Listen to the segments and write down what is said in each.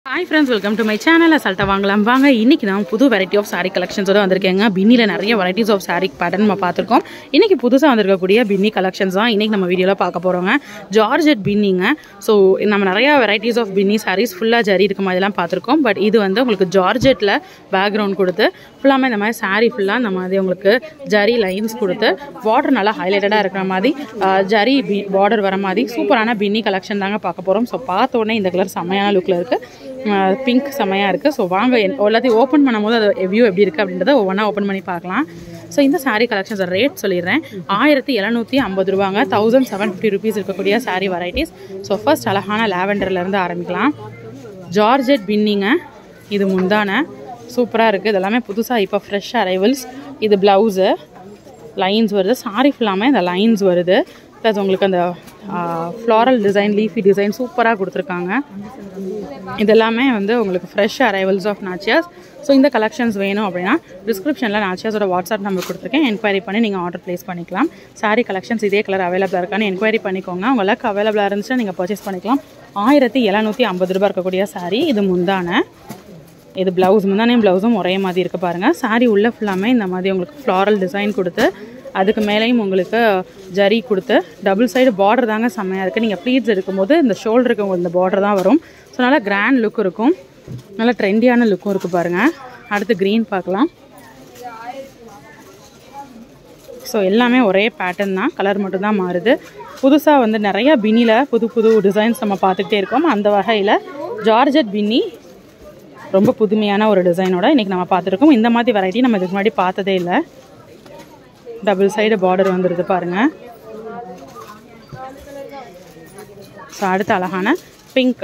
hi friends welcome to my channel அசால்ட்டா வாங்கலாம் வாங்க இன்னைக்கு நான் புது வெரைட்டி ஆஃப் saree கலெக்ஷன்ஸோட வந்திருக்கேங்க பின்னியில் நிறைய வெரைட்டிஸ் ஆஃப் saree பேட்டர்ன் நம்ம பார்த்துருக்கோம் இன்னைக்கு புதுசாக வந்திருக்கக்கூடிய பின்னி கலெக்ஷன்ஸ் தான் இன்னைக்கு நம்ம வீடியோவில் பார்க்க போகிறோங்க ஜார்ஜெட் பின்னிங்க ஸோ நம்ம நிறைய வெரைட்டிஸ் ஆஃப் பின்னி sarees ஃபுல்லாக ஜரி இருக்க மாதிரிலாம் பார்த்துருக்கோம் பட் இது வந்து உங்களுக்கு ஜார்ஜெட்டில் பேக்ரவுண்ட் கொடுத்து ஃபுல்லாமே இந்த மாதிரி saree ஃபுல்லாக இந்த மாதிரி உங்களுக்கு ஜரி லைன்ஸ் கொடுத்து பார்டர் நல்லா ஹைலைட்டடாக இருக்கிற மாதிரி ஆஹ், ஜரி பி பார்டர் வர மாதிரி சூப்பரான பின்னி கலெக்ஷன் தாங்க பார்க்க போகிறோம் ஸோ பார்த்த உடனே இந்த கலர் செம்மையான லுக்கில் இருக்குது பிங்க் செம்மையாக இருக்குது ஸோ வாங்க என்- எல்லாத்தையும் ஓப்பன் பண்ணும்போது அது வியூ எப்படி இருக்குது அப்படின்றத ஒவ்வொன்றா ஓப்பன் பண்ணி பார்க்கலாம் ஸோ இந்த saree கலெக்ஷன்ஸ் ரேட் சொல்லிடுறேன் ஆயிரத்தி எழுநூற்றி ஐம்பது ரூபாங்க தௌசண்ட் செவன் ஃபிஃப்டி ருபீஸ் இருக்கக்கூடிய saree வெரைட்டிஸ் ஸோ ஃபர்ஸ்ட் அழகான லாவெண்டர்லேருந்து ஆரம்பிக்கலாம் ஜார்ஜெட் பின்னிங்க இது முந்தான சூப்பராக இருக்குது இதெல்லாமே புதுசாக இப்போ ஃப்ரெஷ் அரைவல்ஸ் இது ப்ளவுஸு லைன்ஸ் வருது சாரி ஃபுல்லாமே இந்த லைன்ஸ் வருது ப்ளஸ் உங்களுக்கு அந்த ஃப்ளாரல் டிசைன் லீஃபி டிசைன் சூப்பராக கொடுத்துருக்காங்க இதெல்லாமே வந்து உங்களுக்கு fresh arrivals of Nachiyas so இந்த கலெக்ஷன்ஸ் வேணும் அப்படின்னா டிஸ்கிரிப்ஷனில் நாச்சியாஸோட வாட்ஸ்அப் நம்பர் கொடுத்துருக்கேன் என்கொயரி பண்ணி நீங்கள் ஆர்டர் ப்ளேஸ் பண்ணிக்கலாம் saree கலெக்ஷன்ஸ் இதே கலர் அவைலபிளாக இருக்கான்னு என்கொயரி பண்ணிக்கோங்க உங்களுக்கு அவைலபிளாக இருந்துச்சுன்னா நீங்கள் பர்ச்சேஸ் பண்ணிக்கலாம் ஆயிரத்தி எழுநூற்றி ஐம்பது ரூபாய் இருக்கக்கூடிய saree இது முந்தான இது ப்ளவுஸ் முந்தானே ப்ளவுஸும் ஒரே மாதிரி இருக்குது பாருங்கள் saree உள்ள ஃபுல்லாமே இந்த மாதிரி உங்களுக்கு ஃப்ளாரல் டிசைன் கொடுத்து அதுக்கு மேலேயும் உங்களுக்கு ஜரி கொடுத்து டபுள் சைடு பார்டர் தாங்க செம்மையாக இருக்குது நீங்கள் ப்ளீட்ஸ் எடுக்கும்போது இந்த ஷோல்டருக்கு உங்களுக்கு இந்த பார்டர் தான் வரும் ஸோ நல்லா கிராண்ட் லுக் இருக்கும் நல்லா ட்ரெண்டியான லுக்கும் இருக்குது பாருங்கள் அடுத்து க்ரீன் பார்க்கலாம் ஸோ எல்லாமே ஒரே பேட்டர்ன் தான் கலர் மட்டும்தான் மாறுது புதுசாக வந்து நிறைய பின்னியில் புது புது டிசைன்ஸ் நம்ம பார்த்துக்கிட்டே இருக்கோம் அந்த வகையில் ஜார்ஜெட் பின்னி ரொம்ப புதுமையான ஒரு டிசைனோட இன்றைக்கி நம்ம பார்த்துருக்கோம் இந்த மாதிரி வெரைட்டி நம்ம இதுக்கு முன்னாடி பார்த்ததே இல்லை டபுள் சைடு பார்டர் வந்துடுது பாருங்கள் ஸோ அடுத்து அழகான பிங்க்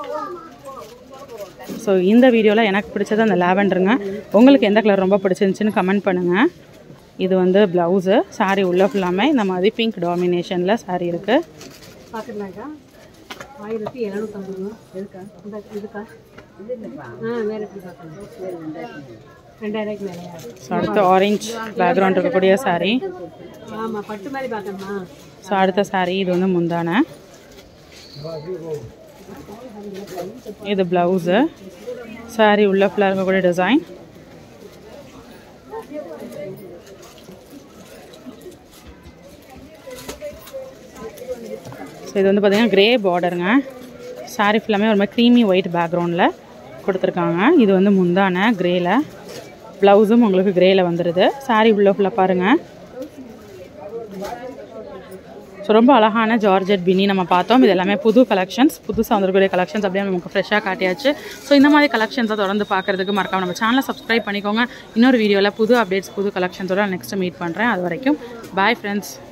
ஸோ இந்த வீடியோவில் எனக்கு பிடிச்சது அந்த லாவெண்டருங்க உங்களுக்கு எந்த கலர் ரொம்ப பிடிச்சிருந்துச்சின்னு கமெண்ட் பண்ணுங்கள் இது வந்து ப்ளவுஸு saree உள்ள ஃபுல்லாமே இந்த மாதிரி பிங்க் டாமினேஷனில் saree இருக்குது பார்க்குறனாக்கா ஆயிரத்தி எழுநூத்தம்பது ரூபா எதுக்கா இந்த இதுக்கா ஆ வேறு எப்படி பார்க்கணும் ரெண்டாயிரூபாய்க்கு மேலேயா ஸோ அடுத்து ஆரஞ்ச் பேக்ரவுண்ட் இருக்கக்கூடிய saree ஆமாம் பட்டு மாதிரி பார்க்கணுமா ஸோ அடுத்த saree இது வந்து முந்தான இது ப்ளவுஸு saree உள்ள ஃபுல்லாக இருக்கக்கூடிய டிசைன் ஸோ இது வந்து பார்த்தீங்கன்னா கிரே பார்டருங்க saree ஃபுல்லாமே ஒரு மாதிரி க்ரீமி ஒயிட் பேக்ரவுண்டில் கொடுத்துருக்காங்க இது வந்து முந்தான கிரேல ப்ளவுஸும் உங்களுக்கு கிரேல வந்துடுது saree உள்ள ஃபுல்லாக பாருங்கள் ஸோ ரொம்ப அழகான ஜார்ஜெட் பின்னி நம்ம பார்த்தோம் இது எல்லாமே புது கலெக்ஷன்ஸ் புதுசாக வந்திருக்கக்கூடிய கலெக்ஷன்ஸ் அப்படியே நமக்கு ஃப்ரெஷ்ஷாக காட்டியாச்சு ஸோ இந்த மாதிரி கலெக்ஷன்ஸை தொடர்ந்து பார்க்கறதுக்கு மறக்காம நம்ம சேனலை சப்ஸ்கிரைப் பண்ணிக்கோங்க இன்னொரு வீடியோவில் புது அப்டேட்ஸ் புது கலெக்ஷன்ஸோட நெக்ஸ்ட் மீட் பண்ணுறேன் அது வரைக்கும் பாய் ஃப்ரெண்ட்ஸ்